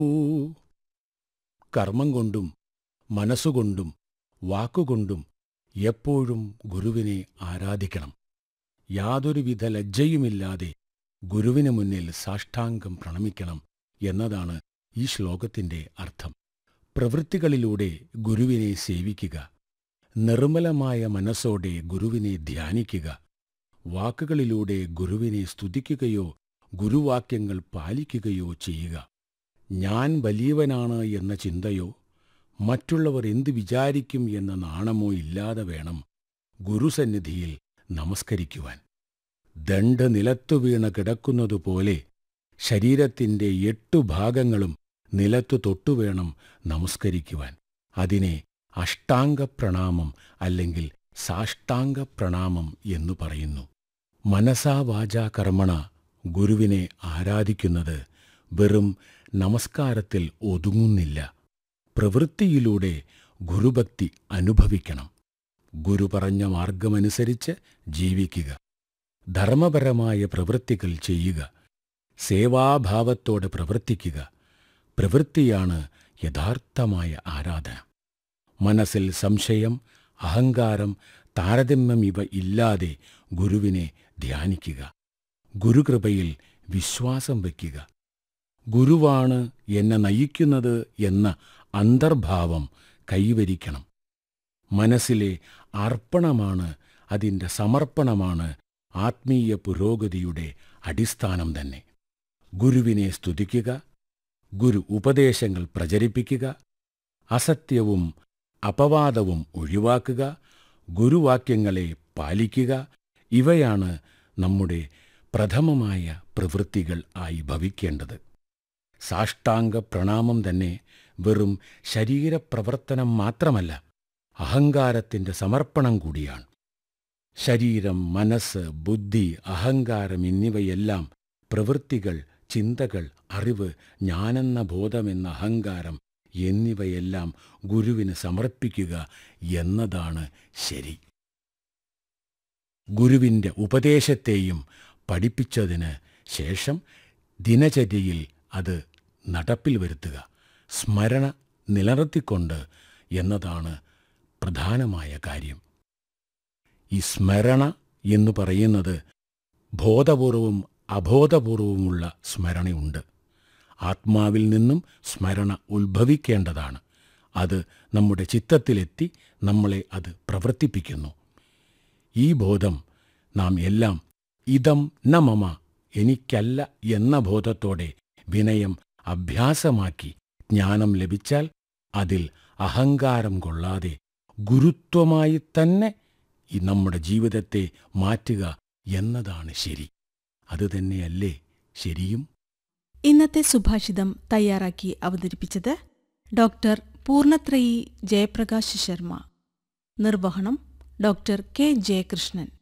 ഊ കർമ്മം കൊണ്ടും മനസ്സുകൊണ്ടും വാക്കുകൊണ്ടും എപ്പോഴും ഗുരുവിനെ ആരാധിക്കണം യാതൊരുവിധ ലജ്ജയുമില്ലാതെ ഗുരുവിന് മുന്നിൽ സാഷ്ടാംഗം പ്രണമിക്കണം എന്നതാണ് ഈ ശ്ലോകത്തിന്റെ അർത്ഥം പ്രവൃത്തികളിലൂടെ ഗുരുവിനെ സേവിക്കുക നിർമ്മലമായ മനസ്സോടെ ഗുരുവിനെ ധ്യാനിക്കുക വാക്കുകളിലൂടെ ഗുരുവിനെ സ്തുതിക്കുകയോ ഗുരുവാക്യങ്ങൾ പാലിക്കുകയോ ചെയ്യുക ഞാൻ വലിയവനാണ് എന്ന ചിന്തയോ മറ്റുള്ളവർ എന്തു വിചാരിക്കും എന്ന നാണമോ ഇല്ലാതെ വേണം ഗുരുസന്നിധിയിൽ നമസ്കരിക്കുവാൻ ദണ്ഡ് നിലത്തു വീണ് കിടക്കുന്നതുപോലെ ശരീരത്തിന്റെ എട്ടു ഭാഗങ്ങളും നിലത്തു തൊട്ടുവേണം നമസ്കരിക്കുവാൻ അതിനെ അഷ്ടാംഗപ്രണാമം അല്ലെങ്കിൽ സാഷ്ടാംഗപ്രണാമം എന്നു പറയുന്നു മനസാ വാചാ കർമ്മണ ഗുരുവിനെ ആരാധിക്കുന്നത് വെറും നമസ്കാരത്തിൽ ഒതുങ്ങുന്നില്ല പ്രവൃത്തിയിലൂടെ ഗുരുഭക്തി അനുഭവിക്കണം ഗുരു പറഞ്ഞ മാർഗമനുസരിച്ച് ജീവിക്കുക ധർമ്മപരമായ പ്രവൃത്തികൾ ചെയ്യുക സേവാഭാവത്തോടെ പ്രവർത്തിക്കുക പ്രവൃത്തിയാണ് യഥാർത്ഥമായ ആരാധന മനസ്സിൽ സംശയം അഹങ്കാരം താരതമ്യം ഇവ ഇല്ലാതെ ഗുരുവിനെ ധ്യാനിക്കുക ഗുരുകൃപയിൽ വിശ്വാസം വയ്ക്കുക ഗുരുവാണ് എന്നെ നയിക്കുന്നത് എന്ന അന്തർഭാവം കൈവരിക്കണം മനസ്സിലെ അർപ്പണമാണ് അതിൻ്റെ സമർപ്പണമാണ് ആത്മീയ പുരോഗതിയുടെ അടിസ്ഥാനം തന്നെ ഗുരുവിനെ സ്തുതിക്കുക ഗുരു ഉപദേശങ്ങൾ പ്രചരിപ്പിക്കുക അസത്യവും അപവാദവും ഒഴിവാക്കുക ഗുരുവാക്യങ്ങളെ പാലിക്കുക ഇവയാണ് നമ്മുടെ പ്രഥമമായ പ്രവൃത്തികൾ ആയി ഭവിക്കേണ്ടത് സാഷ്ടാംഗ പ്രണാമം തന്നെ വെറും ശരീരപ്രവർത്തനം മാത്രമല്ല അഹങ്കാരത്തിന്റെ സമർപ്പണം കൂടിയാണ് ശരീരം മനസ്സ് ബുദ്ധി അഹങ്കാരം എന്നിവയെല്ലാം പ്രവൃത്തികൾ ചിന്തകൾ അറിവ് ഞാനെന്ന ബോധമെന്ന അഹങ്കാരം എന്നിവയെല്ലാം ഗുരുവിന് സമർപ്പിക്കുക എന്നതാണ് ശരി ഗുരുവിൻ്റെ ഉപദേശത്തെയും പഠിപ്പിച്ചതിന് ശേഷം ദിനചര്യയിൽ അത് നടപ്പിൽ വരുത്തുക സ്മരണ നിലനിർത്തിക്കൊണ്ട് എന്നതാണ് പ്രധാനമായ കാര്യം ഈ സ്മരണ എന്ന് പറയുന്നത് ബോധപൂർവവും അബോധപൂർവവുമുള്ള സ്മരണയുണ്ട് ആത്മാവിൽ നിന്നും സ്മരണ ഉത്ഭവിക്കേണ്ടതാണ് അത് നമ്മുടെ ചിത്തത്തിലെത്തി നമ്മളെ അത് പ്രവർത്തിപ്പിക്കുന്നു ഈ ബോധം നാം എല്ലാം ഇതം ന മമ എനിക്കല്ല എന്ന ബോധത്തോടെ വിനയം അഭ്യാസമാക്കി ജ്ഞാനം ലഭിച്ചാൽ അതിൽ അഹങ്കാരം കൊള്ളാതെ ഗുരുത്വമായി തന്നെ ഈ നമ്മുടെ ജീവിതത്തെ മാറ്റുക എന്നതാണ് ശരി അതുതന്നെയല്ലേ ശരിയും ഇന്നത്തെ സുഭാഷിതം തയ്യാറാക്കി അവതരിപ്പിച്ചത് ഡോക്ടർ പൂർണത്രയി ജയപ്രകാശ് ശർമ്മ നിർവഹണം ഡോക്ടർ കെ ജയകൃഷ്ണൻ